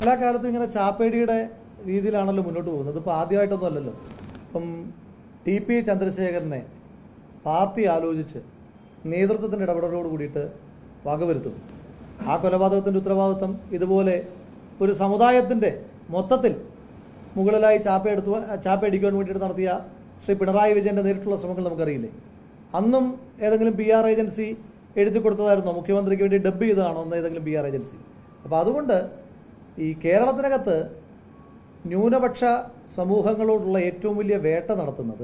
എല്ലാ കാലത്തും ഇങ്ങനെ ചാപ്പേടിയുടെ രീതിയിലാണല്ലോ മുന്നോട്ട് പോകുന്നത് ഇപ്പോൾ ആദ്യമായിട്ടൊന്നും അല്ലല്ലോ ഇപ്പം ടി പി ചന്ദ്രശേഖരനെ പാർട്ടി ആലോചിച്ച് നേതൃത്വത്തിൻ്റെ ഇടപെടലോട് കൂടിയിട്ട് വകവരുത്തും ആ കൊലപാതകത്തിൻ്റെ ഉത്തരവാദിത്വം ഇതുപോലെ ഒരു സമുദായത്തിൻ്റെ മൊത്തത്തിൽ മുകളിലായി ചാപ്പയെടുത്തു ചാപ്പയടിക്കുവാൻ വേണ്ടിയിട്ട് നടത്തിയ ശ്രീ പിണറായി വിജയൻ്റെ നേരിട്ടുള്ള ശ്രമങ്ങൾ നമുക്കറിയില്ലേ അന്നും ഏതെങ്കിലും പി ആർ ഏജൻസി എഴുതി കൊടുത്തതായിരുന്നോ മുഖ്യമന്ത്രിക്ക് വേണ്ടി ഡബ് ചെയ്തതാണോ എന്ന് ഏതെങ്കിലും പി ആർ ഏജൻസി അപ്പോൾ അതുകൊണ്ട് ഈ കേരളത്തിനകത്ത് ന്യൂനപക്ഷ സമൂഹങ്ങളോടുള്ള ഏറ്റവും വലിയ വേട്ട നടത്തുന്നത്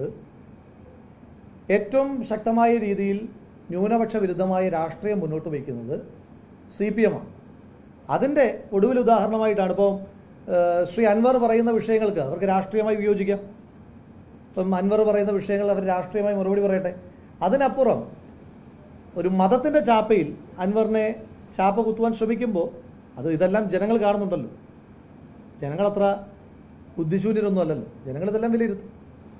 ഏറ്റവും ശക്തമായ രീതിയിൽ ന്യൂനപക്ഷ വിരുദ്ധമായ രാഷ്ട്രീയം മുന്നോട്ട് വയ്ക്കുന്നത് സി പി എമ്മാണ് അതിൻ്റെ ഒടുവിൽ ഉദാഹരണമായിട്ടാണ് ഇപ്പോൾ ഏഹ്, ശ്രീ അൻവർ പറയുന്ന വിഷയങ്ങൾക്ക് അവർക്ക് രാഷ്ട്രീയമായി വിയോജിക്കാം ഇപ്പം അൻവർ പറയുന്ന വിഷയങ്ങൾ അവർ രാഷ്ട്രീയമായി മറുപടി പറയട്ടെ അതിനപ്പുറം ഒരു മതത്തിൻ്റെ ചാപ്പയിൽ അൻവറിനെ ചാപ്പ കുത്തുവാൻ ശ്രമിക്കുമ്പോൾ അത് ഇതെല്ലാം ജനങ്ങൾ കാണുന്നുണ്ടല്ലോ ജനങ്ങളത്ര ബുദ്ധിശൂന്യരൊന്നും അല്ലല്ലോ ജനങ്ങൾ ഇതെല്ലാം വിലയിരുത്തും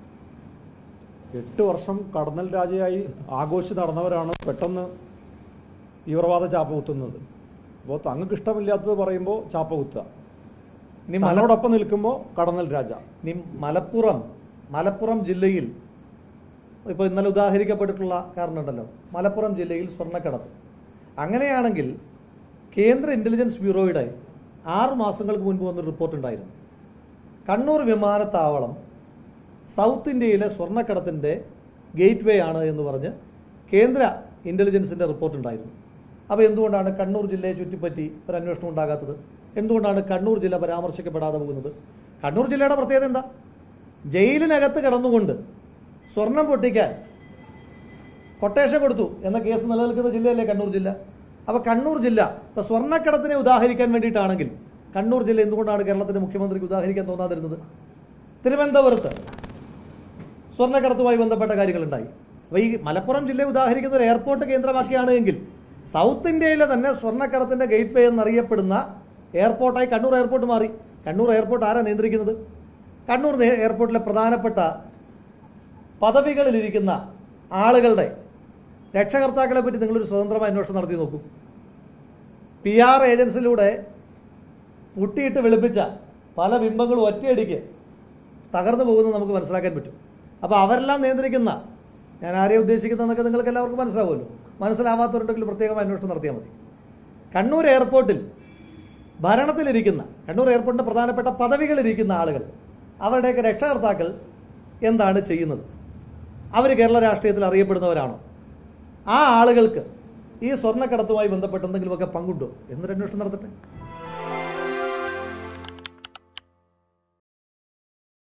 എട്ട് വർഷം കടന്നൽ രാജയായി ആഘോഷിച്ച് നടന്നവരാണ് പെട്ടെന്ന് തീവ്രവാദ ചാപ്പ കുത്തുന്നത് അപ്പോൾ തങ്ങൾക്ക് ഇഷ്ടമില്ലാത്തത് പറയുമ്പോൾ ചാപ്പ കുത്തുക ഇനി മല മലയോടൊപ്പം നിൽക്കുമ്പോൾ കടന്നൽ രാജ ഇനി മലപ്പുറം മലപ്പുറം ജില്ലയിൽ ഇപ്പോൾ ഇന്നലെ ഉദാഹരിക്കപ്പെട്ടിട്ടുള്ള കാരണമുണ്ടല്ലോ മലപ്പുറം ജില്ലയിൽ സ്വർണ്ണക്കടത്ത് അങ്ങനെയാണെങ്കിൽ കേന്ദ്ര ഇൻ്റലിജൻസ് ബ്യൂറോയുടെ ആറ് മാസങ്ങൾക്ക് മുൻപ് വന്നൊരു റിപ്പോർട്ട് ഉണ്ടായിരുന്നു കണ്ണൂർ വിമാനത്താവളം സൗത്ത് ഇന്ത്യയിലെ സ്വർണ്ണക്കടത്തിൻ്റെ ഗേറ്റ് വേ ആണ് എന്ന് പറഞ്ഞ് കേന്ദ്ര ഇൻ്റലിജൻസിൻ്റെ റിപ്പോർട്ട് ഉണ്ടായിരുന്നു അപ്പോൾ എന്തുകൊണ്ടാണ് കണ്ണൂർ ജില്ലയെ ചുറ്റിപ്പറ്റി ഒരു അന്വേഷണം ഉണ്ടാകാത്തത് എന്തുകൊണ്ടാണ് കണ്ണൂർ ജില്ല പരാമർശിക്കപ്പെടാതെ പോകുന്നത് കണ്ണൂർ ജില്ലയുടെ പ്രത്യേകത എന്താ ജയിലിനകത്ത് കിടന്നുകൊണ്ട് സ്വർണം പൊട്ടിക്കാൻ കൊട്ടേഷൻ കൊടുത്തു എന്ന കേസ് നിലനിൽക്കുന്ന ജില്ലയല്ലേ കണ്ണൂർ ജില്ല അപ്പോൾ കണ്ണൂർ ജില്ല ഇപ്പോൾ സ്വർണ്ണക്കടത്തിനെ ഉദാഹരിക്കാൻ വേണ്ടിയിട്ടാണെങ്കിൽ കണ്ണൂർ ജില്ല എന്തുകൊണ്ടാണ് കേരളത്തിൻ്റെ മുഖ്യമന്ത്രിക്ക് ഉദാഹരിക്കാൻ തോന്നാതിരുന്നത് തിരുവനന്തപുരത്ത് സ്വർണ്ണക്കടത്തുമായി ബന്ധപ്പെട്ട കാര്യങ്ങളുണ്ടായി അപ്പോൾ ഈ മലപ്പുറം ജില്ലയെ ഉദാഹരിക്കുന്ന ഒരു എയർപോർട്ട് കേന്ദ്രമാക്കിയാണ് എങ്കിൽ സൗത്ത് ഇന്ത്യയിലെ തന്നെ സ്വർണ്ണക്കടത്തിൻ്റെ ഗേറ്റ് വേ എന്നറിയപ്പെടുന്ന എയർപോർട്ടായി കണ്ണൂർ എയർപോർട്ട് മാറി കണ്ണൂർ എയർപോർട്ട് ആരാ നിയന്ത്രിക്കുന്നത് കണ്ണൂർ നേ- എയർപോർട്ടിലെ പ്രധാനപ്പെട്ട പദവികളിലിരിക്കുന്ന ആളുകളുടെ രക്ഷകർത്താക്കളെ പറ്റി നിങ്ങളൊരു സ്വതന്ത്രമായ അന്വേഷണം നടത്തി നോക്കൂ പി ആർ ഏജൻസിലൂടെ പുട്ടിയിട്ട് വെളുപ്പിച്ച പല ബിംബങ്ങളും ഒറ്റയടിക്ക് തകർന്നു പോകുന്നത് നമുക്ക് മനസ്സിലാക്കാൻ പറ്റും അപ്പോൾ അവരെല്ലാം നിയന്ത്രിക്കുന്ന ഞാൻ ആരെയും ഉദ്ദേശിക്കുന്നതെന്നൊക്കെ നിങ്ങൾക്ക് എല്ലാവർക്കും മനസ്സിലാവുമല്ലോ മനസ്സിലാവാത്തവരുണ്ടെങ്കിൽ പ്രത്യേകം അന്വേഷണം നടത്തിയാൽ മതി കണ്ണൂർ എയർപോർട്ടിൽ ഭരണത്തിലിരിക്കുന്ന കണ്ണൂർ എയർപോർട്ടിൻ്റെ പ്രധാനപ്പെട്ട പദവികളിലിരിക്കുന്ന ആളുകൾ അവരുടെയൊക്കെ രക്ഷകർത്താക്കൾ എന്താണ് ചെയ്യുന്നത് അവർ കേരള രാഷ്ട്രീയത്തിൽ അറിയപ്പെടുന്നവരാണോ ആ ആളുകൾക്ക് ഈ സ്വർണ്ണക്കടത്തുമായി ബന്ധപ്പെട്ട് എന്തെങ്കിലുമൊക്കെ പങ്കുണ്ടോ എന്നൊരു അന്വേഷണം നടത്തട്ടെ